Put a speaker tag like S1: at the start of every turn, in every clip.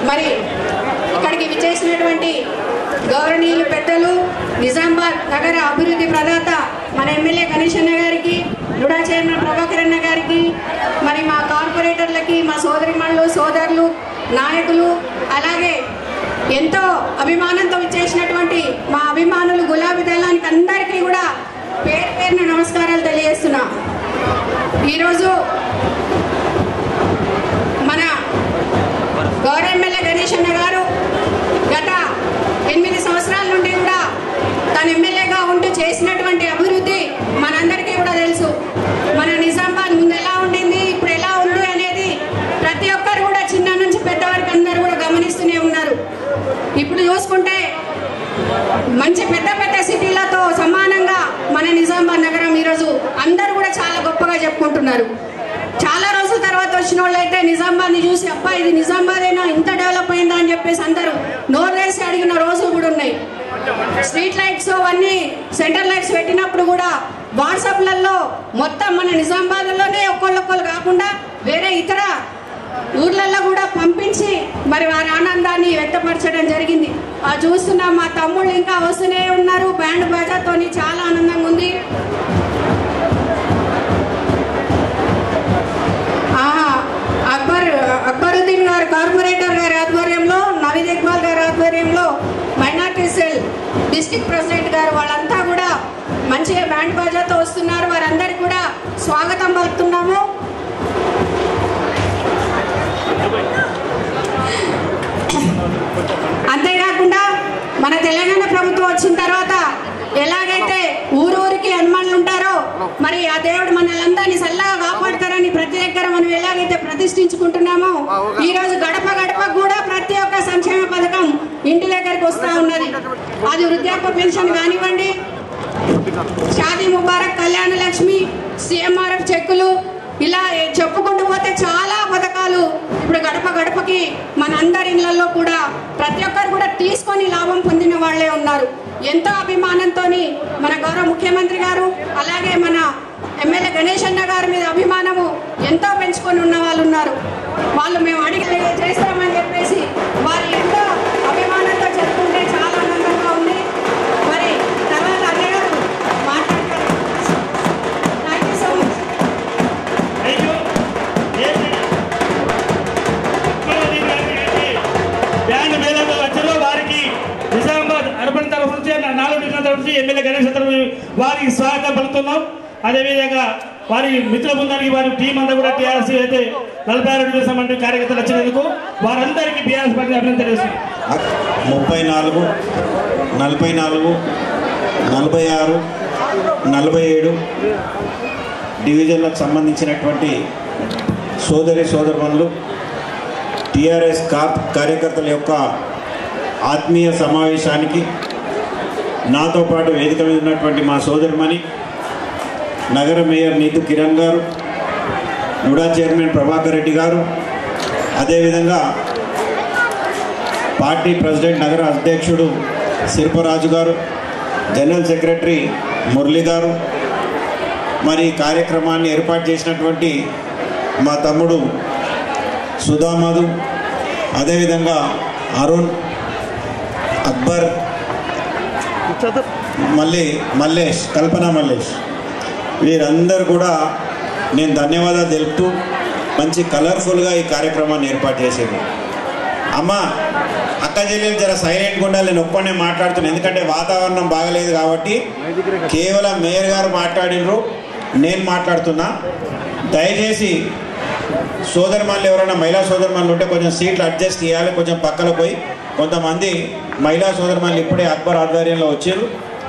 S1: మరి ఇక్కడికి విచ్చేసినటువంటి గౌరవనీయులు పెద్దలు నిజామాబాద్ నగర అభివృద్ధి ప్రదాత మన ఎమ్మెల్యే గణేష్ అన్న గారికి రుడా చైర్మన్ ప్రభాకర్ అన్న గారికి మరి మా కార్పొరేటర్లకి మా సోదరిమణులు సోదరులు నాయకులు అలాగే ఎంతో అభిమానంతో ఇచ్చేసినటువంటి మా అభిమానులు గులాబీ దళానికి అందరికీ కూడా పేరు పేరున నమస్కారాలు తెలియజేస్తున్నా ఈరోజు మన గౌరవ ఎమ్మెల్యే గణేష్ అన్న గారు గత ఎనిమిది సంవత్సరాల నుండి కూడా తను ఎమ్మెల్యేగా ఉంటూ చేసినటువంటి అభివృద్ధి మనందరికీ కూడా తెలుసు మన నిజామాబాద్ ముందు ఎలా ఉండింది ఇప్పుడు ఎలా ఉంది అనేది ప్రతి ఒక్కరు కూడా చిన్న నుంచి పెద్ద వరకు అందరూ కూడా గమనిస్తూనే ఉన్నారు ఇప్పుడు చూసుకుంటే మంచి పెద్ద పెద్ద సిటీలతో సమానంగా మన నిజామాబాద్ నగరం ఈరోజు అందరూ కూడా చాలా గొప్పగా చెప్పుకుంటున్నారు చాలా రోజుల తర్వాత వచ్చిన వాళ్ళు అయితే నిజామాబాద్ని చూసి అబ్బా ఇది నిజామాబాదేనా ఇంత డెవలప్ అయిందా అని చెప్పేసి అందరూ నోరేసి అడిగిన రోజులు కూడా ఉన్నాయి స్ట్రీట్ లైట్స్ అవన్నీ సెంటర్ లైట్స్ పెట్టినప్పుడు కూడా వాట్సాప్లలో మొత్తం మన నిజామాబాద్లోనే ఒక్కొక్కరు కాకుండా వేరే ఇతర ఊర్లలో కూడా పంపించి మరి వారి ఆనందాన్ని వ్యక్తపరచడం జరిగింది ఆ చూస్తున్న మా తమ్ముళ్ళు ఇంకా వస్తూనే ఉన్నారు బ్యాండ్ బాజాతోని చాలా ఆనందంగా ఉంది ఆహా, అక్బర్ అక్బరుద్దీన్ గారు కార్పొరేటర్ గారి ఆధ్వర్యంలో నవీద్ ఇక్బాల్ గారి ఆధ్వర్యంలో మైనార్టీ సెల్ డిస్టిక్ ప్రెసిడెంట్ గారు వాళ్ళంతా కూడా మంచిగా బ్యాండ్ బాజాతో వస్తున్నారు వారందరికీ కూడా స్వాగతం పలుకుతున్నాము అంతేకాకుండా మన తెలంగాణ ప్రభుత్వం వచ్చిన తర్వాత ఎలాగైతే ఊరూరికి హనుమానులు ఉంటారో మరి ఆ దేవుడు మనల్ని చల్లగా కాపాడతారని ప్రతి దగ్గర మనం ఎలాగైతే ప్రతిష్ఠించుకుంటున్నామో ఈ రోజు గడప గడప కూడా ప్రతి ఒక్క సంక్షేమ పథకం ఇంటి దగ్గరికి వస్తా ఉన్నది అది వృద్ధాప్య పెన్షన్ కానివ్వండి షాదీ ముబారక్ కళ్యాణ లక్ష్మి సిఎంఆర్ఎఫ్ చెక్కులు ఇలా చెప్పుకుంటూ పోతే చాలా పథకాలు ఇప్పుడు గడప గడపకి మన అందరి ఇళ్లలో కూడా ప్రతి ఒక్కరు కూడా తీసుకొని లాభం పొందిన వాళ్ళే ఉన్నారు ఎంతో అభిమానంతో మన గౌరవ ముఖ్యమంత్రి గారు అలాగే మన ఎమ్మెల్యే గణేష్ అన్న గారి మీద అభిమానము ఎంతో పెంచుకొని ఉన్న వాళ్ళు ఉన్నారు వాళ్ళు మేము అడిగి చేస్తామని చెప్పేసి వారు ఎంతో అభిమానంతో చెప్పుకుంటే చాలా ఆనందంగా ఉంది మరి తర్వాత అన్నయ్య గారు మాట్లాడతారు thank you so much
S2: thank you ఏంటి? ముఖ్యమంత్రి గారికి బ్యాండ్ మేళంలో వచ్చారో వారికి నిజామాబాద్ అర్బన్ తరఫు నుంచి నా- నాలుగు డివిజన్ తరఫు నుంచి ఎమ్మెల్యే గణేష్ తరఫు నుంచి వారికి స్వాగతం పలుకుతున్నాం అదేవిధంగా వారి మిత్రుల బృందానికి వారి టీం అంతా కూడా టీఆర్ఎస్ అయితే నలభై ఆరు డివిజన్ సంబంధించిన కార్యకర్తలు వచ్చినందుకు వారందరికీ టీఆర్ఎస్ పార్టీ అభినందన తెలుస్తుంది
S3: ముప్పై నాలుగు నలభై నాలుగు నలభై ఆరు నలభై ఏడు డివిజన్లకు సంబంధించినటువంటి సోదరి సోదరుమణులు టిఆర్ఎస్ కాప్ కార్యకర్తల యొక్క ఆత్మీయ సమావేశానికి నాతో పాటు వేదిక మీద ఉన్నటువంటి మా సోదరిమణి నగర మేయర్ నీతు కిరణ్ గారు నుడా చైర్మన్ ప్రభాకర్ రెడ్డి గారు అదేవిధంగా పార్టీ ప్రెసిడెంట్ నగర అధ్యక్షుడు శిల్పరాజు గారు జనరల్ సెక్రటరీ మురళి గారు మరి ఈ కార్యక్రమాన్ని ఏర్పాటు చేసినటువంటి మా తమ్ముడు సుధామధు అదేవిధంగా అరుణ్ అక్బర్ మళ్ళీ మల్లేష్ కల్పన మల్లేష్ వీరందరూ కూడా నేను ధన్యవాదాలు తెలుపుతూ మంచి కలర్ఫుల్గా ఈ కార్యక్రమాన్ని ఏర్పాటు చేసేది అమ్మ అక్క చెల్లెలు జర సైలెంట్గా ఉండాలి నేను ఒక్కనే మాట్లాడుతున్నాను ఎందుకంటే వాతావరణం బాగలేదు కాబట్టి కేవలం మేయర్ గారు మాట్లాడినరు నేను మాట్లాడుతున్నా దయచేసి సోదరిమణులు ఎవరైనా మహిళా సోదరిమణులు ఉంటే కొంచెం సీట్లు అడ్జస్ట్ చేయాలి కొంచెం పక్కన పోయి కొంతమంది మహిళా సోదరిమణులు ఇప్పుడే అక్బర్ ఆధ్వర్యంలో వచ్చారు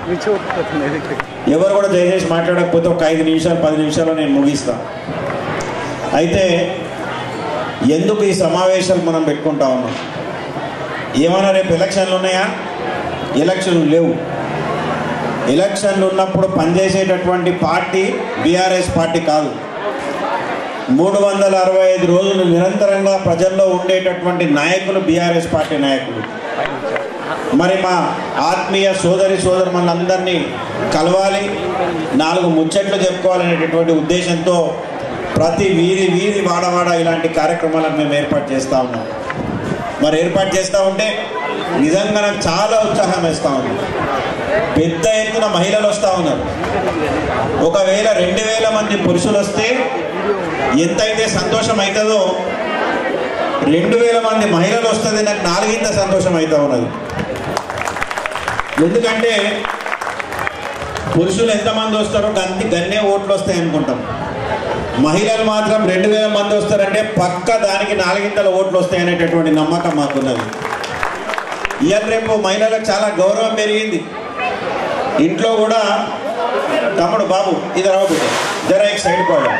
S3: ఎవరు కూడా దయచేసి మాట్లాడకపోతే ఒక ఐదు నిమిషాలు పది నిమిషాలు నేను ముగిస్తాను అయితే ఎందుకు ఈ సమావేశాలు మనం పెట్టుకుంటా ఉన్నాం ఏమైనా రేపు ఎలక్షన్లు ఉన్నాయా ఎలక్షన్లు లేవు ఎలక్షన్లు ఉన్నప్పుడు పనిచేసేటటువంటి పార్టీ బీఆర్ఎస్ పార్టీ కాదు మూడు వందల అరవై ఐదు రోజులు నిరంతరంగా ప్రజల్లో ఉండేటటువంటి నాయకులు బీఆర్ఎస్ పార్టీ నాయకులు మరి మా ఆత్మీయ సోదరి సోదరు మనందరినీ కలవాలి నాలుగు ముచ్చట్లు చెప్పుకోవాలనేటటువంటి ఉద్దేశంతో ప్రతి వీధి వీధి వాడవాడ ఇలాంటి కార్యక్రమాలను మేము ఏర్పాటు చేస్తూ ఉన్నాం మరి ఏర్పాటు చేస్తూ ఉంటే నిజంగా నాకు చాలా ఉత్సాహం వేస్తూ ఉంది పెద్ద ఎత్తున మహిళలు వస్తూ ఉన్నారు ఒకవేళ రెండు వేల మంది పురుషులు వస్తే ఎంతైతే సంతోషం అవుతుందో రెండు వేల మంది మహిళలు వస్తుంది నాకు నాలుగింత సంతోషం అవుతా ఉన్నది ఎందుకంటే పురుషులు ఎంతమంది వస్తారో గంతి గన్నే ఓట్లు వస్తాయి అనుకుంటాం మహిళలు మాత్రం రెండు వేల మంది వస్తారంటే పక్క దానికి నాలుగింతల ఓట్లు వస్తాయి అనేటటువంటి నమ్మకం మాకున్నది ఇవాళ రేపు మహిళలకు చాలా గౌరవం పెరిగింది ఇంట్లో కూడా తమ్ముడు బాబు ఇది రావు బిడ్డ జర एक సైడ్ పోవడం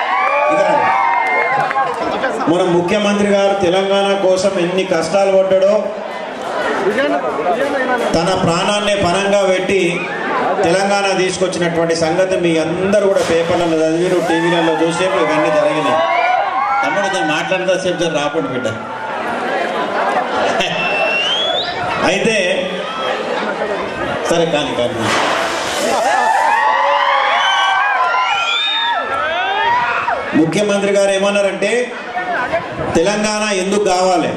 S3: మన ముఖ్యమంత్రి గారు తెలంగాణ కోసం ఎన్ని కష్టాలు పడ్డాడో తన ప్రాణాన్ని పనంగా పెట్టి తెలంగాణ తీసుకొచ్చినటువంటి సంగతి మీ అందరూ కూడా పేపర్లలో చదివిరు టీవీలలో చూసేపు ఇవన్నీ జరిగినాయి తమ్ముడు నేను మాట్లాడితే సేపు జర రాకుండా బిడ్డ అయితే సరే కానీ కానీ ముఖ్యమంత్రి గారు ఏమన్నారంటే తెలంగాణ ఎందుకు కావాలి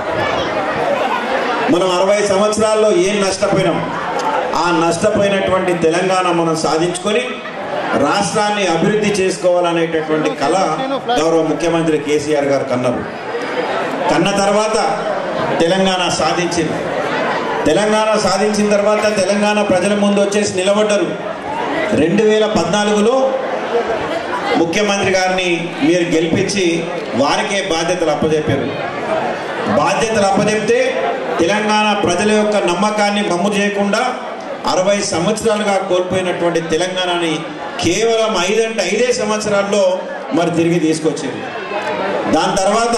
S3: మనం అరవై సంవత్సరాల్లో ఏం నష్టపోయినాం ఆ నష్టపోయినటువంటి తెలంగాణ మనం సాధించుకొని రాష్ట్రాన్ని అభివృద్ధి చేసుకోవాలనేటటువంటి కళ గౌరవ ముఖ్యమంత్రి కేసీఆర్ గారు కన్నారు కన్న తర్వాత తెలంగాణ సాధించింది తెలంగాణ సాధించిన తర్వాత తెలంగాణ ప్రజల ముందు వచ్చేసి నిలబడ్డారు రెండు వేల పద్నాలుగులో ముఖ్యమంత్రి గారిని మీరు గెలిపించి వారికే బాధ్యతలు అప్పచెప్పారు బాధ్యతలు అప్పచెప్తే తెలంగాణ ప్రజల యొక్క నమ్మకాన్ని మమ్ము చేయకుండా అరవై సంవత్సరాలుగా కోల్పోయినటువంటి తెలంగాణని కేవలం ఐదంటే ఐదే సంవత్సరాల్లో మరి తిరిగి తీసుకొచ్చింది దాని తర్వాత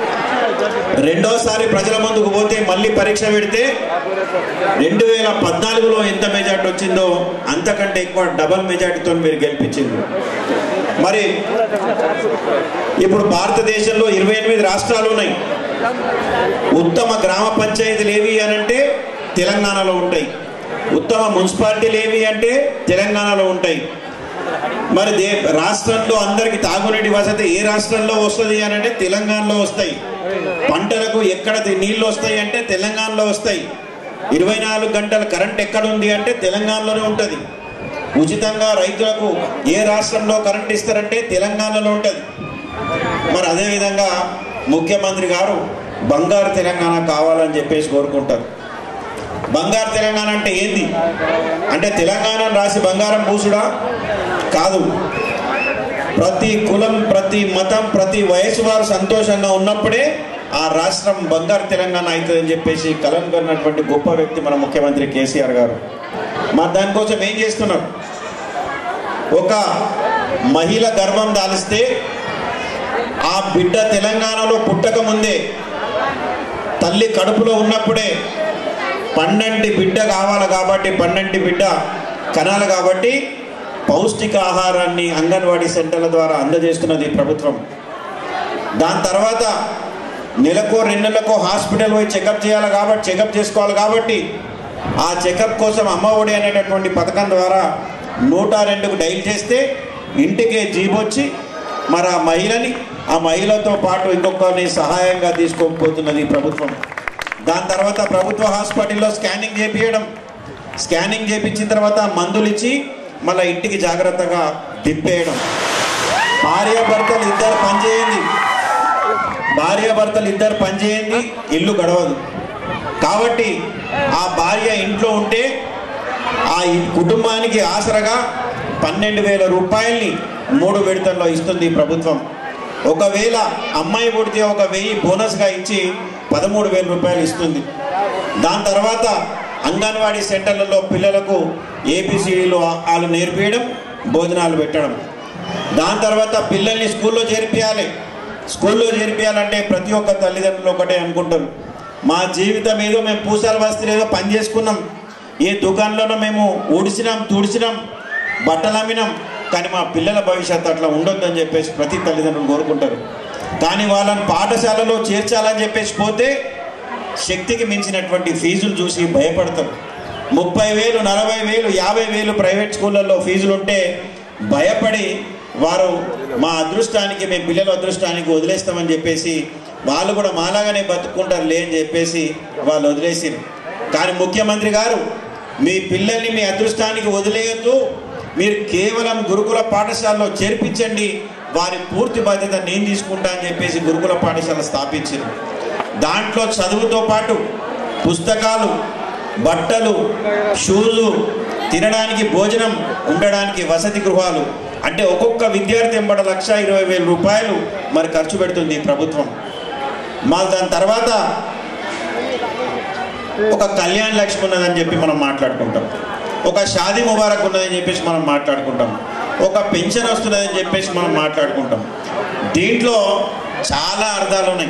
S3: రెండోసారి ప్రజల ముందుకు పోతే మళ్ళీ పరీక్ష పెడితే రెండు వేల పద్నాలుగులో ఎంత మెజార్టీ వచ్చిందో అంతకంటే ఎక్కువ డబల్ మెజార్టీతో మీరు గెలిపించింది మరి ఇప్పుడు భారతదేశంలో ఇరవై ఎనిమిది రాష్ట్రాలు ఉన్నాయి ఉత్తమ గ్రామ పంచాయతీలు ఏవి అని అంటే తెలంగాణలో ఉంటాయి ఉత్తమ మున్సిపాలిటీలు ఏవి అంటే తెలంగాణలో ఉంటాయి మరి దే రాష్ట్రంలో అందరికి తాగునీటి వసతి ఏ రాష్ట్రంలో వస్తుంది అని అంటే తెలంగాణలో వస్తాయి పంటలకు ఎక్కడ ది- నీళ్లు వస్తాయి అంటే తెలంగాణలో వస్తాయి ఇరవై నాలుగు గంటల కరెంట్ ఎక్కడ ఉంది అంటే తెలంగాణలోనే ఉంటుంది ఉచితంగా రైతులకు ఏ రాష్ట్రంలో కరెంట్ ఇస్తారంటే తెలంగాణలో ఉంటుంది మరి అదేవిధంగా ముఖ్యమంత్రి గారు బంగారు తెలంగాణ కావాలని చెప్పేసి కోరుకుంటారు బంగారు తెలంగాణ అంటే ఏంది అంటే తెలంగాణ రాసి బంగారం పూసుడా కాదు ప్రతి కులం ప్రతి మతం ప్రతి వయసు వారు సంతోషంగా ఉన్నప్పుడే ఆ రాష్ట్రం బంగారు తెలంగాణ అవుతుందని చెప్పేసి కలం కన్నటువంటి గొప్ప వ్యక్తి మన ముఖ్యమంత్రి కేసీఆర్ గారు మరి దానికోసం ఏం చేస్తున్నారు ఒక మహిళ గర్భం దాలిస్తే ఆ బిడ్డ తెలంగాణలో పుట్టక ముందే తల్లి కడుపులో ఉన్నప్పుడే పన్నెండు బిడ్డ కావాలి కాబట్టి పన్నెండు బిడ్డ కనాలి కాబట్టి పౌష్టిక ఆహారాన్ని అంగన్వాడీ సెంటర్ల ద్వారా అందజేస్తున్నది ఈ ప్రభుత్వం దాని తర్వాత నెలకో రెండు నెలలకో హాస్పిటల్ పోయి చెకప్ చేయాలి కాబట్టి చెకప్ చేసుకోవాలి కాబట్టి ఆ చెకప్ కోసం అమ్మఒడి అనేటటువంటి పథకం ద్వారా నూట రెండుకు డైల్ చేస్తే ఇంటికే జీబొచ్చి మరి ఆ మహిళని ఆ మహిళతో పాటు ఇంకొకరిని సహాయంగా తీసుకోకపోతున్నది ఈ ప్రభుత్వం దాని తర్వాత ప్రభుత్వ హాస్పిటల్లో స్కానింగ్ చేపించడం స్కానింగ్ చేపించిన తర్వాత మందులు ఇచ్చి మళ్ళీ ఇంటికి జాగ్రత్తగా దింపేయడం భార్య భర్తలు ఇద్దరు పనిచేయండి భార్య భర్తలు ఇద్దరు పనిచేయండి ఇల్లు గడవదు కాబట్టి ఆ భార్య ఇంట్లో ఉంటే ఆ ఈ కుటుంబానికి ఆసరగా పన్నెండు వేల రూపాయల్ని మూడు విడతల్లో ఇస్తుంది ఈ ప్రభుత్వం ఒకవేళ అమ్మాయి పుడితే ఒక వెయ్యి బోనస్గా ఇచ్చి పదమూడు వేల రూపాయలు ఇస్తుంది దాని తర్వాత అంగన్వాడీ సెంటర్లలో పిల్లలకు ఏబిసిడీలు వాళ్ళు నేర్పించడం భోజనాలు పెట్టడం దాని తర్వాత పిల్లల్ని స్కూల్లో చేర్పియాలి స్కూల్లో చేర్పియాలంటే ప్రతి ఒక్క తల్లిదండ్రులు ఒకటే అనుకుంటారు మా జీవితం ఏదో మేము పూసాల వస్తువులు ఏదో పని చేసుకున్నాం ఏ దుకాణంలోనో మేము ఊడిసినాం తుడిసినాం బట్టలు అమ్మినాం కానీ మా పిల్లల భవిష్యత్తు అట్లా ఉండొద్దని చెప్పేసి ప్రతి తల్లిదండ్రులు కోరుకుంటారు కానీ వాళ్ళని పాఠశాలలో చేర్చాలని చెప్పేసి పోతే శక్తికి మించినటువంటి ఫీజులు చూసి భయపడతారు ముప్పై వేలు నలభై వేలు యాభై వేలు ప్రైవేట్ స్కూళ్ళల్లో ఫీజులు ఉంటే భయపడి వారు మా అదృష్టానికి మేము పిల్లల అదృష్టానికి వదిలేస్తామని చెప్పేసి వాళ్ళు కూడా మాలాగానే బతుకుంటారు లే అని చెప్పేసి వాళ్ళు వదిలేసిరు కానీ ముఖ్యమంత్రి గారు మీ పిల్లల్ని మీ అదృష్టానికి వదిలేయద్దు మీరు కేవలం గురుకుల పాఠశాలలో చేర్పించండి వారి పూర్తి బాధ్యత నేను తీసుకుంటా అని చెప్పేసి గురుకుల పాఠశాల స్థాపించారు దాంట్లో చదువుతో పాటు పుస్తకాలు బట్టలు షూజు తినడానికి భోజనం ఉండడానికి వసతి గృహాలు అంటే ఒక్కొక్క విద్యార్థి ఎంబడ లక్ష ఇరవై వేల రూపాయలు మరి ఖర్చు పెడుతుంది ఈ ప్రభుత్వం మా దాని తర్వాత ఒక కళ్యాణ్ లక్ష్మి ఉన్నదని చెప్పి మనం మాట్లాడుకుంటాం ఒక షాదీ ముబారక్ ఉన్నదని చెప్పేసి మనం మాట్లాడుకుంటాం ఒక పెన్షన్ వస్తున్నదని చెప్పేసి మనం మాట్లాడుకుంటాం దీంట్లో చాలా అర్థాలు ఉన్నాయి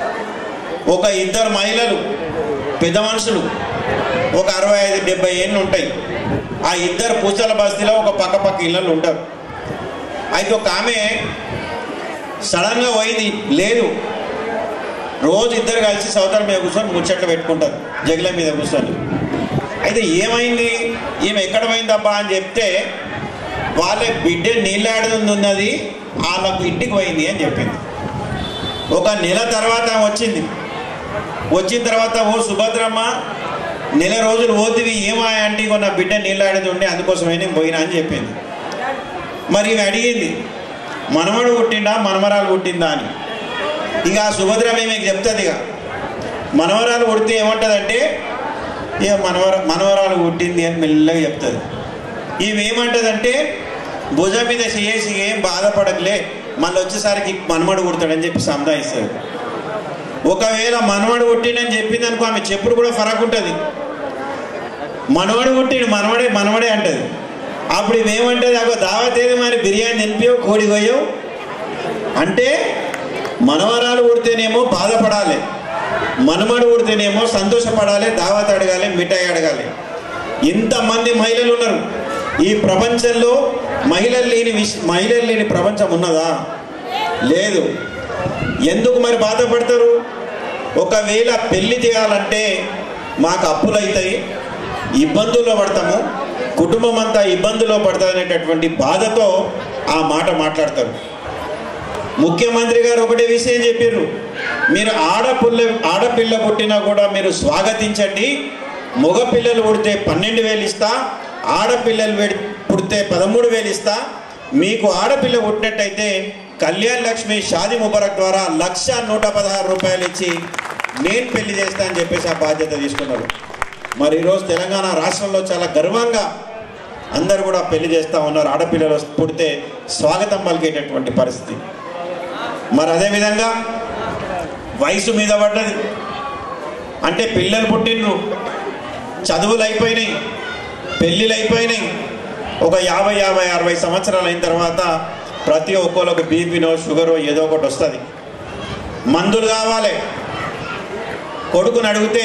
S3: ఒక ఇద్దరు మహిళలు పెద్ద మనుషులు ఒక అరవై ఐదు డెబ్బై ఏళ్ళు ఉంటాయి ఆ ఇద్దరు పూసల బస్తీలో ఒక పక్క పక్క ఇళ్ళలు ఉంటారు అయితే ఒక ఆమె సడన్గా పోయింది లేదు రోజు ఇద్దరు కలిసి సౌతల మీద కూర్చొని ముచ్చట్లు పెట్టుకుంటారు జగిల మీద కూర్చొని అయితే ఏమైంది ఈమె ఎక్కడ పోయిందబ్బా అని చెప్తే వాళ్ళ బిడ్డ నీళ్ళాడుతుంది ఉన్నది వాళ్ళకు ఇంటికి పోయింది అని చెప్పింది ఒక నెల తర్వాత ఆమె వచ్చింది వచ్చిన తర్వాత ఓ సుభద్రమ్మ నెల రోజులు పోతివి ఏమా అంటే ఇగో నా బిడ్డ నీళ్ళాడేది ఉండే అందుకోసమే నేను పోయినా అని చెప్పింది మరి ఈమె అడిగింది మనమడు పుట్టిందా మనమరాలు పుట్టిందా అని ఇక ఆ సుభద్రమ్మ మీకు చెప్తుంది ఇక మనవరాలు పుడితే ఏమంటుందంటే ఇక మనవర మనవరాలు పుట్టింది అని మెల్లగా చెప్తుంది ఈమె ఏమంటుందంటే భుజం మీద చేసి ఏం బాధపడకలే మళ్ళీ వచ్చేసరికి మనమడు పుడతాడని చెప్పి సంధాయిస్తుంది ఒకవేళ మనవడు పుట్టిండని చెప్పింది అనుకో ఆమె చెప్పుడు కూడా ఫరక్ ఉంటుంది మనవడు పుట్టిండు మనవడే మనవడే అంటది అప్పుడు ఇవేమంటది అగో దావత్ ఏది మరి బిర్యానీ తినిపియో కోడి కొయ్యో అంటే మనవరాలు పుడితేనేమో బాధపడాలి మనమడు పుడితేనేమో సంతోషపడాలి దావత్ అడగాలి మిఠాయి అడగాలి ఇంతమంది మహిళలు ఉన్నారు ఈ ప్రపంచంలో మహిళలు లేని విష మహిళలు లేని ప్రపంచం ఉన్నదా లేదు ఎందుకు మరి బాధపడతారు ఒకవేళ పెళ్లి చేయాలంటే మాకు అప్పులు అవుతాయి ఇబ్బందుల్లో పడతాము కుటుంబం అంతా ఇబ్బందుల్లో పడుతుంది అనేటటువంటి బాధతో ఆ మాట మాట్లాడతారు ముఖ్యమంత్రి గారు ఒకటే విషయం చెప్పారు మీరు ఆడపిల్ల ఆడపిల్ల పుట్టినా కూడా మీరు స్వాగతించండి మగ పిల్లలు పుడితే పన్నెండు వేలు ఇస్తా ఆడపిల్లలు వెడి- పుడితే పదమూడు వేలు ఇస్తా మీకు ఆడపిల్ల పుట్టినట్టయితే కళ్యాణ్ లక్ష్మి షాది ముబారక్ ద్వారా లక్ష నూట పదహారు రూపాయలు ఇచ్చి నేను పెళ్లి చేస్తా అని చెప్పేసి ఆ బాధ్యత తీసుకున్నారు మరి ఈరోజు తెలంగాణ రాష్ట్రంలో చాలా గర్వంగా అందరు కూడా పెళ్లి చేస్తూ ఉన్నారు ఆడపిల్లలు పుడితే స్వాగతం పలికేటటువంటి పరిస్థితి మరి అదేవిధంగా వయసు మీద పడ్డది అంటే పిల్లలు పుట్టిండ్రు చదువులు అయిపోయినాయి పెళ్ళిళ్ళు అయిపోయినాయి ఒక యాభై యాభై అరవై సంవత్సరాలు అయిన తర్వాత ప్రతి ఒక్కరికి బీపీనో షుగరో ఏదో ఒకటి వస్తుంది మందులు కావాలి కొడుకుని అడిగితే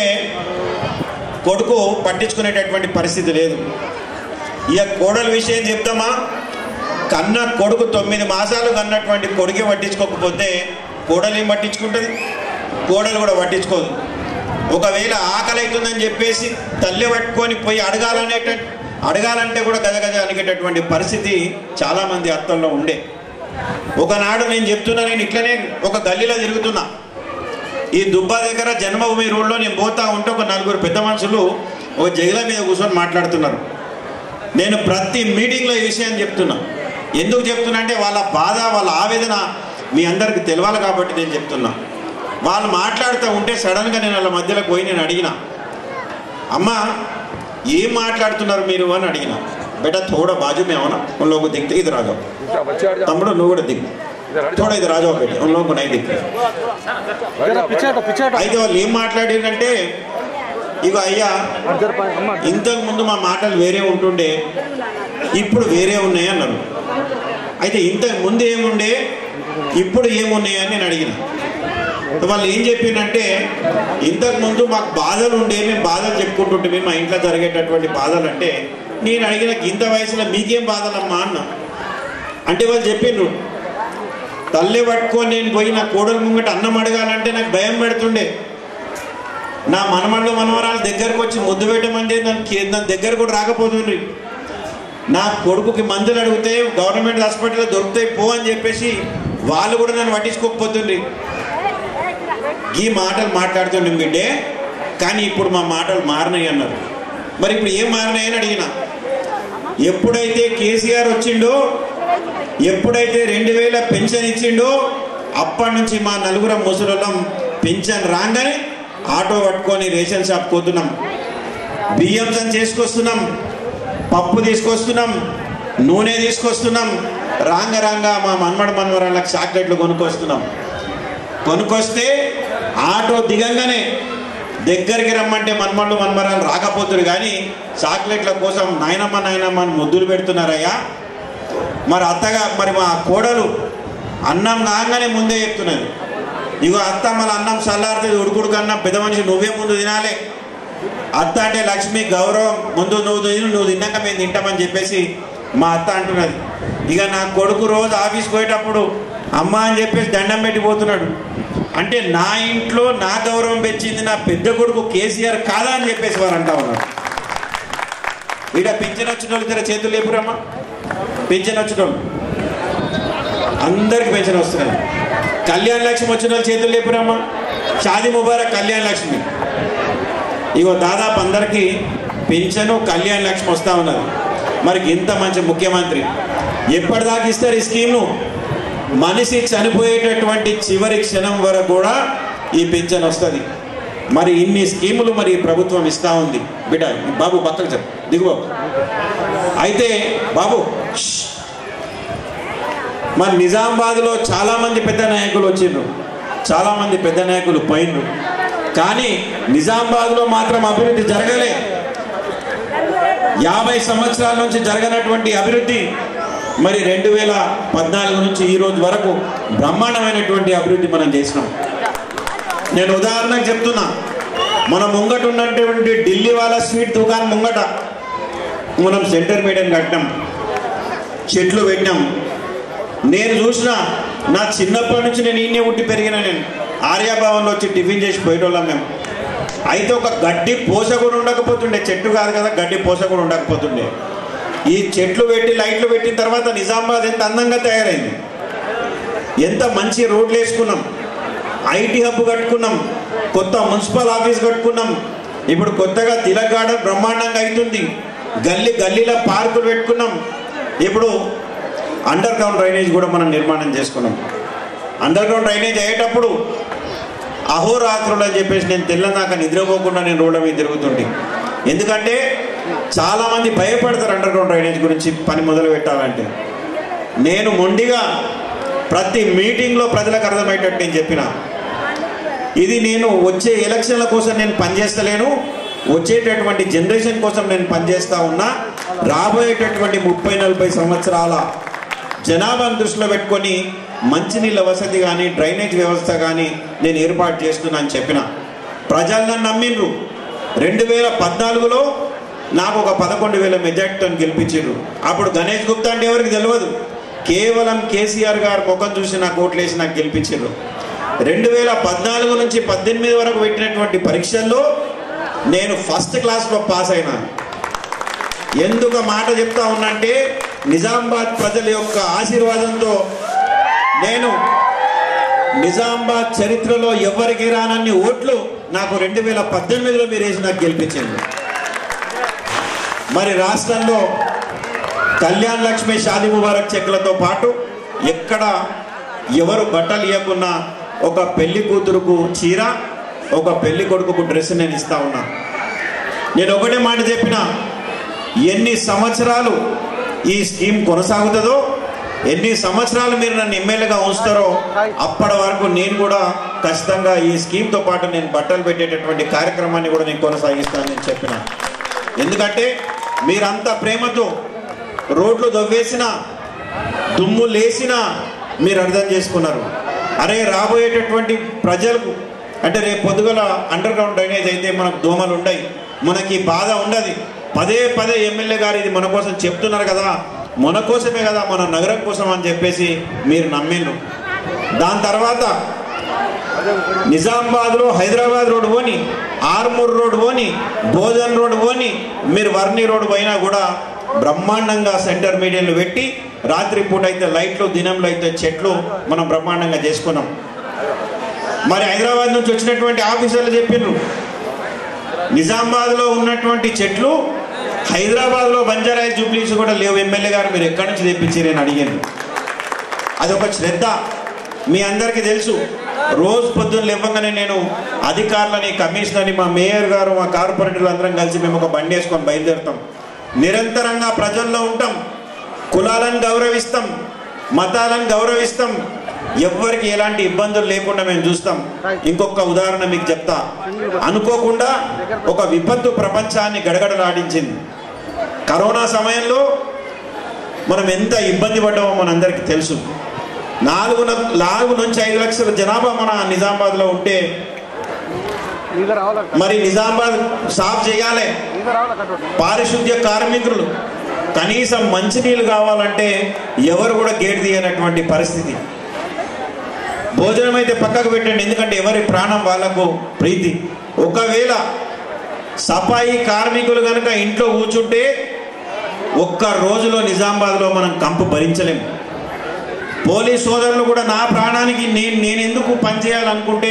S3: కొడుకు పట్టించుకునేటటువంటి పరిస్థితి లేదు ఇక కోడల విషయం చెప్తామా కన్న కొడుకు తొమ్మిది మాసాలు కన్నటువంటి కొడుకే పట్టించుకోకపోతే కోడలు ఏం పట్టించుకుంటుంది కోడలు కూడా పట్టించుకోదు ఒకవేళ ఆకలి అవుతుందని చెప్పేసి తల్లి పట్టుకొని పోయి అడగాలనేట అడగాలంటే కూడా గజ గజ అనిగేటటువంటి పరిస్థితి చాలామంది అత్తల్లో ఉండే ఒకనాడు నేను చెప్తున్నా నేను ఇట్లనే ఒక గల్లీలో తిరుగుతున్నా ఈ దుబ్బా దగ్గర జన్మభూమి రోడ్లో నేను పోతా ఉంటే ఒక నలుగురు పెద్ద మనుషులు ఒక జగిల మీద కూర్చొని మాట్లాడుతున్నారు నేను ప్రతి మీటింగ్లో ఈ విషయం చెప్తున్నా ఎందుకు చెప్తున్నా అంటే వాళ్ళ బాధ వాళ్ళ ఆవేదన మీ అందరికి తెలవాలి కాబట్టి నేను చెప్తున్నా వాళ్ళు మాట్లాడుతూ ఉంటే సడన్గా నేను వాళ్ళ మధ్యలోకి పోయి నేను అడిగిన అమ్మా ఏం మాట్లాడుతున్నారు మీరు అని అడిగిన బేటా थोड़ा बाजू में आओ ना उन लोगों को दिखते इधर आ जाओ తమ్ముడు నువ్వు కూడా దిగు थोड़ा इधर आ जाओ बेटे उन लोगों को नहीं दिखते
S4: पीछे हटो पीछे हटो
S3: అయితే వాళ్ళు ఏం మాట్లాడారంటే ఇగో అయ్యా
S4: अंदर पाए अम्मा
S3: ఇంతకు ముందు మా మాటలు వేరే ఉంటుండే ఇప్పుడు వేరే ఉన్నాయి అన్నారు అయితే ఇంతకు ముందు ఏముండే ఇప్పుడు ఏమున్నాయి అని నేను అడిగిన వాళ్ళు ఏం చెప్పిందంటే ఇంతకు ముందు మాకు బాధలు ఉండే మేము బాధలు చెప్పుకుంటుంటే మేము మా ఇంట్లో జరిగేటటువంటి బాధలు అంటే నేను అడిగిన ఇంత వయసులో మీకేం బాధలమ్మా అన్న అంటే వాళ్ళు చెప్పిండ్రు తల్లి పట్టుకొని నేను పోయి నా కోడలు ముంగట అన్నం అడగాలంటే నాకు భయం పెడుతుండే నా మనమళ్ళు మనవరాలు దగ్గరకు వచ్చి ముద్దు పెట్టమంటే దానికి దాని దగ్గర కూడా రాకపోతుండ్రి నా కొడుకుకి మందులు అడిగితే గవర్నమెంట్ హాస్పిటల్లో దొరుకుతాయి పో అని చెప్పేసి వాళ్ళు కూడా నన్ను పట్టించుకోకపోతుండ్రి ఈ మాటలు మాట్లాడుతున్నాం బిడ్డే కానీ ఇప్పుడు మా మాటలు మారినాయి అన్నారు మరి ఇప్పుడు ఏం మారినాయని అడిగిన ఎప్పుడైతే కేసీఆర్ వచ్చిండో ఎప్పుడైతే రెండు వేల పెన్షన్ ఇచ్చిండో అప్పటి నుంచి మా నలుగురం ముసలం పెన్షన్ రాగానే ఆటో పట్టుకొని రేషన్ షాప్ పోతున్నాం బియ్యం సం చేసుకొస్తున్నాం పప్పు తీసుకొస్తున్నాం నూనె తీసుకొస్తున్నాం రాంగ రాంగ మా మన్మడ మన్మరాళ్ళకి చాక్లెట్లు కొనుక్కొస్తున్నాం కొనుక్కొస్తే ఆటో దిగంగానే దగ్గరికి రమ్మంటే మన్మళ్ళు మన్మరాలు రాకపోతున్నారు కానీ చాక్లెట్ల కోసం నాయనమ్మ నాయనమ్మ అని ముద్దులు పెడుతున్నారయ్యా మరి అత్తగా మరి మా కోడలు అన్నం కాగానే ముందే చెప్తున్నది ఇగో అత్త మళ్ళీ అన్నం చల్లారుతుంది ఉడుకుడు కన్నా పెద్ద మనిషి నువ్వే ముందు తినాలి అత్త అంటే లక్ష్మి గౌరవం ముందు నువ్వు తిను నువ్వు తిన్నాక మేము తింటామని చెప్పేసి మా అత్త అంటున్నది ఇక నా కొడుకు రోజు ఆఫీస్ పోయేటప్పుడు అమ్మ అని చెప్పేసి దండం పెట్టిపోతున్నాడు అంటే నా ఇంట్లో నా గౌరవం పెంచింది నా పెద్ద కొడుకు కేసీఆర్ కాదా అని చెప్పేసి వారు అంటా ఉన్నారు ఈడ పింఛన్ వచ్చిన వాళ్ళు ఇద్దరు చేతులు లేపురమ్మా పింఛన్ వచ్చిన వాళ్ళు అందరికి పెన్షన్ వస్తున్నది కళ్యాణ లక్ష్మి వచ్చిన వాళ్ళు చేతులు లేపురమ్మా షాది ముబారక్ కళ్యాణ లక్ష్మి ఇగో దాదాపు అందరికీ పింఛను కళ్యాణ లక్ష్మి వస్తూ ఉన్నది మరి ఇంత మంచి ముఖ్యమంత్రి ఎప్పటిదాకా ఇస్తారు ఈ స్కీమ్ను మనిషి చనిపోయేటటువంటి చివరి క్షణం వరకు కూడా ఈ పింఛన్ వస్తుంది మరి ఇన్ని స్కీములు మరి ఈ ప్రభుత్వం ఇస్తా ఉంది బిడ్డ బాబు పక్కకు చెప్పు దిగు బాబు అయితే బాబు ష్. మరి నిజామాబాద్లో చాలామంది పెద్ద నాయకులు వచ్చిండ్రు చాలామంది పెద్ద నాయకులు పోయినరు కానీ నిజామాబాద్లో మాత్రం అభివృద్ధి జరగలే యాభై సంవత్సరాల నుంచి జరగనటువంటి అభివృద్ధి మరి రెండు వేల పద్నాలుగు నుంచి ఈ రోజు వరకు బ్రహ్మాండమైనటువంటి అభివృద్ధి మనం చేసినాం నేను ఉదాహరణకు చెప్తున్నా మన ముంగట ఉన్నటువంటి ఢిల్లీ వాళ్ళ స్వీట్ దుకాణం ముంగట మనం సెంటర్ మీడియం కట్టినాం చెట్లు పెట్టినాం నేను చూసిన నా చిన్నప్పటి నుంచి నేను ఈయనే ఉట్టి పెరిగిన నేను ఆర్యాభవన్లో వచ్చి టిఫిన్ చేసి పోయేటోళ్ళం మేము అయితే ఒక గడ్డి పోస కూడా ఉండకపోతుండే చెట్టు కాదు కదా గడ్డి పోస కూడా ఉండకపోతుండే ఈ చెట్లు పెట్టి లైట్లు పెట్టిన తర్వాత నిజామాబాద్ ఎంత అందంగా తయారైంది ఎంత మంచి రోడ్లు వేసుకున్నాం ఐటీ హబ్ కట్టుకున్నాం కొత్త మున్సిపల్ ఆఫీస్ కట్టుకున్నాం ఇప్పుడు కొత్తగా తిలక్ గార్డెన్ బ్రహ్మాండంగా అవుతుంది గల్లీ గల్లీలో పార్కులు పెట్టుకున్నాం ఇప్పుడు అండర్ గ్రౌండ్ డ్రైనేజ్ కూడా మనం నిర్మాణం చేసుకున్నాం అండర్ గ్రౌండ్ డ్రైనేజ్ అయ్యేటప్పుడు అహోరాత్రులు అని చెప్పేసి నేను తెల్లదాకా నిద్రపోకుండా నేను రోడ్ల మీద తిరుగుతుంటే ఎందుకంటే చాలామంది భయపడతారు అండర్ గ్రౌండ్ డ్రైనేజ్ గురించి పని మొదలు పెట్టాలంటే నేను మొండిగా ప్రతి మీటింగ్లో ప్రజలకు అర్థమయ్యేటట్టు నేను చెప్పిన ఇది నేను వచ్చే ఎలక్షన్ల కోసం నేను పనిచేస్తలేను వచ్చేటటువంటి జనరేషన్ కోసం నేను పనిచేస్తా ఉన్నా రాబోయేటటువంటి ముప్పై నలభై సంవత్సరాల జనాభాను దృష్టిలో పెట్టుకొని మంచినీళ్ళ వసతి కానీ డ్రైనేజ్ వ్యవస్థ కానీ నేను ఏర్పాటు చేస్తున్నా అని చెప్పిన ప్రజలు నన్ను నమ్మిండ్రు రెండు వేల పద్నాలుగులో నాకు ఒక పదకొండు వేల మెజార్టీతో గెలిపించారు అప్పుడు గణేష్ గుప్తా అంటే ఎవరికి తెలియదు కేవలం కేసీఆర్ గారు ముఖం చూసి నాకు ఓట్లేసి నాకు గెలిపించారు రెండు వేల పద్నాలుగు నుంచి పద్దెనిమిది వరకు పెట్టినటువంటి పరీక్షల్లో నేను ఫస్ట్ క్లాస్లో పాస్ అయినాను ఎందుకు ఆ మాట చెప్తా ఉన్నంటే నిజామాబాద్ ప్రజల యొక్క ఆశీర్వాదంతో నేను నిజామాబాద్ చరిత్రలో ఎవరికి రానన్ని ఓట్లు నాకు రెండు వేల పద్దెనిమిదిలో మీరు వేసి నాకు గెలిపించింది మరి రాష్ట్రంలో కళ్యాణ్ లక్ష్మి షాది ముబారక్ చెక్లతో పాటు ఎక్కడ ఎవరు బట్టలు ఇవ్వకున్నా ఒక పెళ్లి కూతురుకు చీర ఒక పెళ్లి కొడుకుకు డ్రెస్ నేను ఇస్తా ఉన్నా నేను ఒకటే మాట చెప్పిన ఎన్ని సంవత్సరాలు ఈ స్కీమ్ కొనసాగుతుందో ఎన్ని సంవత్సరాలు మీరు నన్ను ఎమ్మెల్యేగా ఉంచుతారో అప్పటి వరకు నేను కూడా ఖచ్చితంగా ఈ స్కీమ్తో పాటు నేను బట్టలు పెట్టేటటువంటి కార్యక్రమాన్ని కూడా నేను కొనసాగిస్తానని నేను చెప్పిన ఎందుకంటే మీరంతా ప్రేమతో రోడ్లు దవ్వేసిన దుమ్ము లేసిన మీరు అర్థం చేసుకున్నారు అరే రాబోయేటటువంటి ప్రజలకు అంటే రేపు పొద్దుగల అండర్ గ్రౌండ్ డ్రైనేజ్ అయితే మనకు దోమలు ఉండయి మనకి బాధ ఉండదు పదే పదే ఎమ్మెల్యే గారు ఇది మన కోసం చెప్తున్నారు కదా మన కోసమే కదా మన నగరం కోసం అని చెప్పేసి మీరు నమ్మిండ్రు దాని తర్వాత నిజామాబాద్లో హైదరాబాద్ రోడ్ పోని ఆర్మూర్ రోడ్ పోని భోజన్ రోడ్ పోని మీరు వర్ణి రోడ్ పోయినా కూడా బ్రహ్మాండంగా సెంటర్ మీడియాలు పెట్టి రాత్రి పూట అయితే లైట్లు దినంలో అయితే చెట్లు మనం బ్రహ్మాండంగా చేసుకున్నాం మరి హైదరాబాద్ నుంచి వచ్చినటువంటి ఆఫీసర్లు చెప్పిండ్రు నిజామాబాద్లో ఉన్నటువంటి చెట్లు హైదరాబాద్లో బంజారా జూబ్లీస్ కూడా లేవు ఎమ్మెల్యే గారు మీరు ఎక్కడి నుంచి తెప్పించారు అని అడిగాను అదొక శ్రద్ధ మీ అందరికీ తెలుసు రోజు పొద్దున్న లేవగానే నేను అధికారులని కమిషనర్ని మా మేయర్ గారు మా కార్పొరేటర్లు అందరం కలిసి మేము ఒక బండి వేసుకొని బయలుదేరుతాం నిరంతరంగా ప్రజల్లో ఉంటాం కులాలను గౌరవిస్తాం మతాలను గౌరవిస్తాం ఎవ్వరికి ఎలాంటి ఇబ్బందులు లేకుండా మేము చూస్తాం ఇంకొక ఉదాహరణ మీకు చెప్తా అనుకోకుండా ఒక విపత్తు ప్రపంచాన్ని గడగడలాడించింది కరోనా సమయంలో మనం ఎంత ఇబ్బంది పడ్డామో మనందరికీ తెలుసు నాలుగు న- నాలుగు నుంచి ఐదు లక్షల జనాభా మన నిజామాబాద్లో ఉంటే
S4: మీద రావాలంట
S3: మరి నిజామాబాద్ సాఫ్ చేయాలి
S4: మీద రావాల కట్టోటి
S3: పారిశుద్ధ్య కార్మికులు కనీసం మంచినీళ్ళు కావాలంటే ఎవరు కూడా గేట్ తీయనటువంటి పరిస్థితి భోజనం అయితే పక్కకు పెట్టండి ఎందుకంటే ఎవరి ప్రాణం వాళ్ళకు ప్రీతి ఒకవేళ సఫాయి కార్మికులు కనుక ఇంట్లో కూర్చుంటే ఒక్క రోజులో నిజామాబాద్లో మనం కంపు భరించలేము పోలీస్ సోదరులు కూడా నా ప్రాణానికి నేను నేను ఎందుకు పనిచేయాలనుకుంటే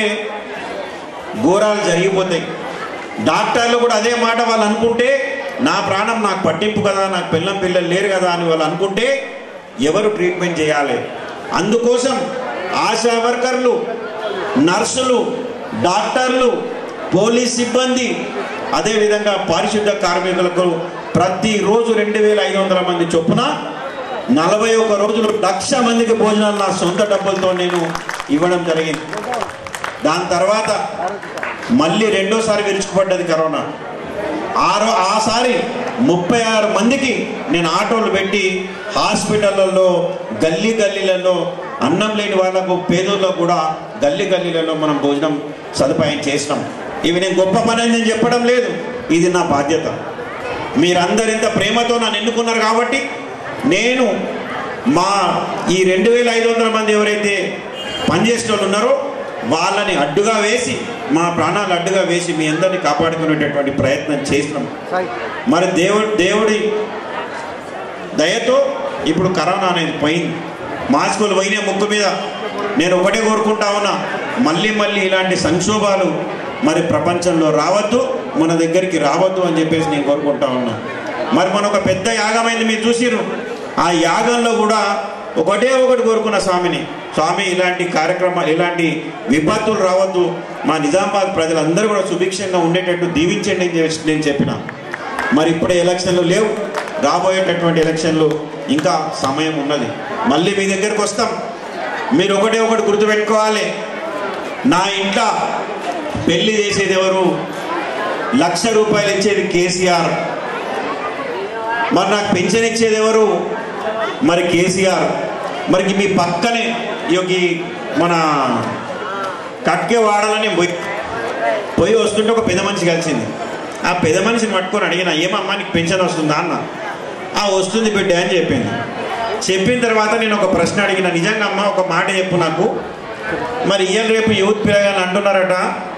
S3: ఘోరాలు జరిగిపోతాయి డాక్టర్లు కూడా అదే మాట వాళ్ళు అనుకుంటే నా ప్రాణం నాకు పట్టింపు కదా నాకు పిల్లం పిల్లలు లేరు కదా అని వాళ్ళు అనుకుంటే ఎవరు ట్రీట్మెంట్ చేయాలి అందుకోసం ఆశా వర్కర్లు నర్సులు డాక్టర్లు పోలీస్ సిబ్బంది అదేవిధంగా పారిశుద్ధ కార్మికులకు ప్రతిరోజు రెండు వేల ఐదు వందల మంది చొప్పున నలభై ఒక రోజులు లక్ష మందికి భోజనాలు నా సొంత డబ్బులతో నేను ఇవ్వడం జరిగింది దాని తర్వాత మళ్ళీ రెండోసారి విరుచుకుపడ్డది కరోనా ఆరో ఆసారి ముప్పై ఆరు మందికి నేను ఆటోలు పెట్టి హాస్పిటళ్ళల్లో గల్లీ గల్లీలలో అన్నం లేని వాళ్ళకు పేదోళ్ళలో కూడా గల్లీ గల్లీలలో మనం భోజనం సదుపాయం చేసినాం ఇవి నేను గొప్ప పని అని నేను చెప్పడం లేదు ఇది నా బాధ్యత మీరందరు ఇంత ప్రేమతో నన్ను ఎన్నుకున్నారు కాబట్టి నేను మా ఈ రెండు వేల ఐదు వందల మంది ఎవరైతే పనిచేసిన వాళ్ళు ఉన్నారో వాళ్ళని అడ్డుగా వేసి మా ప్రాణాలు అడ్డుగా వేసి మీ అందరిని కాపాడుకునేటటువంటి ప్రయత్నం చేసినాం
S4: సాయి
S3: మరి దేవుడు దేవుడి దయతో ఇప్పుడు కరోనా అనేది పోయింది మాస్కులు పోయినాయి ముక్కు మీద నేను ఒకటే కోరుకుంటా ఉన్నా మళ్ళీ మళ్ళీ ఇలాంటి సంక్షోభాలు మరి ప్రపంచంలో రావద్దు మన దగ్గరికి రావద్దు అని చెప్పేసి నేను కోరుకుంటా ఉన్నా మరి మన ఒక పెద్ద యాగమైంది మీరు చూసిర్రు ఆ యాగంలో కూడా ఒకటే ఒకటి కోరుకున్న స్వామిని స్వామి ఇలాంటి కార్యక్రమాలు ఇలాంటి విపత్తులు రావద్దు మా నిజామాబాద్ ప్రజలందరూ కూడా సుభిక్షంగా ఉండేటట్టు దీవించండి అని చెప్పి నేను చెప్పిన మరి ఇప్పుడే ఎలక్షన్లు లేవు రాబోయేటటువంటి ఎలక్షన్లు ఇంకా సమయం ఉన్నది మళ్ళీ మీ దగ్గరకు వస్తాం మీరు ఒకటే ఒకటి గుర్తుపెట్టుకోవాలి నా ఇంట్లో పెళ్లి చేసేది ఎవరు లక్ష రూపాయలు ఇచ్చేది కేసీఆర్ మరి నాకు పెన్షన్ ఇచ్చేది ఎవరు మరి కేసీఆర్ మరి మీ పక్కనే ఈ మన కట్కే వాడాలని పోయి పోయి వస్తుంటే ఒక పెద్ద మనిషి కలిసింది ఆ పెద్ద మనిషిని పట్టుకొని అడిగిన ఏమమ్మా నీకు పెన్షన్ వస్తుందా అన్న ఆ వస్తుంది బిడ్డ అని చెప్పింది చెప్పిన తర్వాత నేను ఒక ప్రశ్న అడిగిన నిజంగా అమ్మ ఒక మాట చెప్పు నాకు మరి ఇయ్యాల రేపు యూత్ పిల్లగాని అంటున్నారట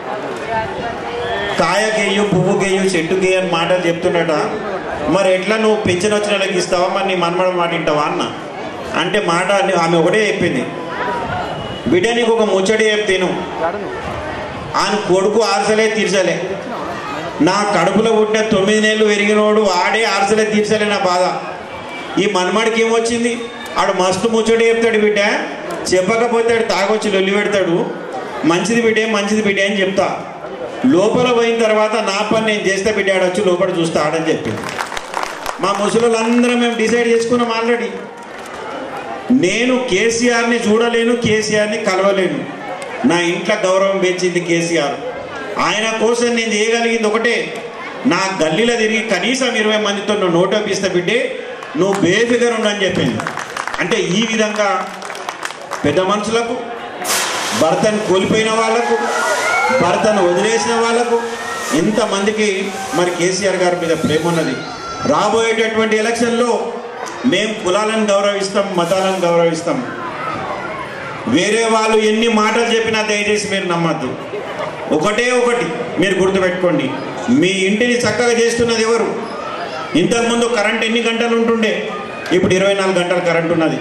S3: కాయకేయు పువ్వుకేయు చెట్టుకేయు అని మాటలు చెప్తున్నట మరి ఎట్లా నువ్వు పెన్షన్ వచ్చిన వాళ్ళకి ఇస్తావా మరి నీ మనమడ మాట వింటావా అన్న అంటే మాట అని- ఆమె ఒకటే చెప్పింది బిడ్డ నీకు ఒక ముచ్చడి చెప్తాను
S4: జాడను
S3: ఆయన కొడుకు ఆర్సలే తీర్చలే నా కడుపులో పుట్టిన తొమ్మిది నెలలు పెరిగినోడు ఆడే ఆర్సలే తీర్చలే నా బాధ ఈ మనమాడికి ఏమొచ్చింది ఆడు మస్తు ముచ్చడి చెప్తాడు బిడ్డ చెప్పకపోతే ఆడు తాగొచ్చి లొల్లి పెడతాడు మంచిది బిడ్డే మంచిది బిడ్డే అని చెప్తా లోపల పోయిన తర్వాత నా పని నేను చేస్తే బిడ్డ ఆడు వచ్చి లోపల చూస్తా ఆడని చెప్పింది మా ముసలులందరం మేము డిసైడ్ చేసుకున్నాం ఆల్రెడీ నేను కేసీఆర్ని చూడలేను కేసీఆర్ని కలవలేను నా ఇంట్లో గౌరవం పెంచింది కేసీఆర్ ఆయన కోసం నేను చేయగలిగింది ఒకటే నా గల్లీలో తిరిగి కనీసం ఇరవై మందితో నువ్వు నోటోపిస్తే బిడ్డే నువ్వు బేఫిగర్ ఉండని చెప్పింది అంటే ఈ విధంగా పెద్ద మనుషులకు భర్తను కోల్పోయిన వాళ్లకు భర్తను వదిలేసిన వాళ్లకు ఇంతమందికి మరి కేసీఆర్ గారి మీద ప్రేమ ఉన్నది రాబోయేటటువంటి ఎలక్షన్లో మేము కులాలను గౌరవిస్తాం మతాలను గౌరవిస్తాం వేరే వాళ్ళు ఎన్ని మాటలు చెప్పినా దయచేసి మీరు నమ్మద్దు ఒకటే ఒకటి మీరు గుర్తుపెట్టుకోండి మీ ఇంటిని చక్కగా చేస్తున్నది ఎవరు ఇంతకుముందు కరెంట్ ఎన్ని గంటలు ఉంటుండే ఇప్పుడు ఇరవై నాలుగు గంటలు కరెంట్ ఉన్నది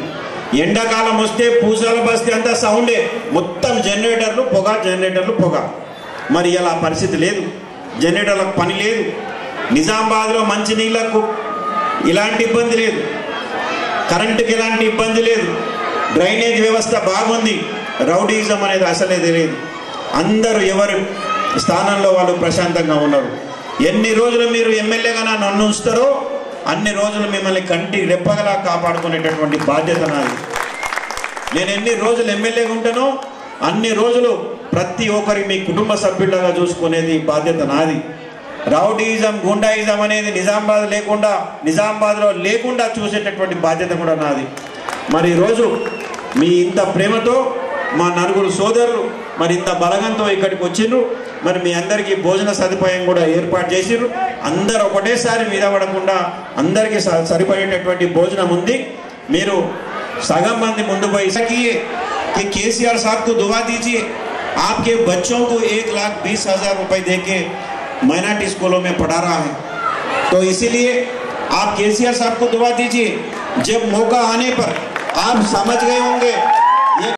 S3: ఎండాకాలం వస్తే పూసాల బస్తీ అంతా సౌండే మొత్తం జనరేటర్లు పొగ జనరేటర్లు పొగ మరి ఇలా పరిస్థితి లేదు జనరేటర్లకు పని లేదు నిజామాబాద్లో మంచినీళ్లకు ఇలాంటి ఇబ్బంది లేదు కరెంటుకి ఎలాంటి ఇబ్బంది లేదు డ్రైనేజ్ వ్యవస్థ బాగుంది రౌడీజం అనేది అసలే తెలియదు అందరూ ఎవరు స్థానంలో వాళ్ళు ప్రశాంతంగా ఉన్నారు ఎన్ని రోజులు మీరు ఎమ్మెల్యేగా నన్ను ఉంచుతారో అన్ని రోజులు మిమ్మల్ని కంటి రెప్పగలా కాపాడుకునేటటువంటి బాధ్యత నాది నేను ఎన్ని రోజులు ఎమ్మెల్యేగా ఉంటానో అన్ని రోజులు ప్రతి ఒక్కరి మీ కుటుంబ సభ్యులాగా చూసుకునేది బాధ్యత నాది రౌడీయిజం గుండాయిజం అనేది నిజామాబాద్ లేకుండా నిజామాబాద్లో లేకుండా చూసేటటువంటి బాధ్యత కూడా నాది మరి ఈరోజు మీ ఇంత ప్రేమతో మా నలుగురు సోదరులు మరి ఇంత బలగంతో ఇక్కడికి వచ్చిండ్రు మరి మీ అందరికీ భోజన సదుపాయం కూడా ఏర్పాటు చేసిర్రు అందరు ఒకటేసారి మీద పడకుండా అందరికీ స- సరిపడేటటువంటి భోజనం ఉంది మీరు सगम मंदी मुंडू को ऐसा किए कि केसीआर साहब को दुआ दीजिए आपके बच्चों को एक लाख बीस हजार रुपए दे के माइनॉरिटी स्कूलों में पढ़ा रहा है तो इसीलिए आप केसीआर साहब को दुआ दीजिए जब मौका आने पर आप समझ गए होंगे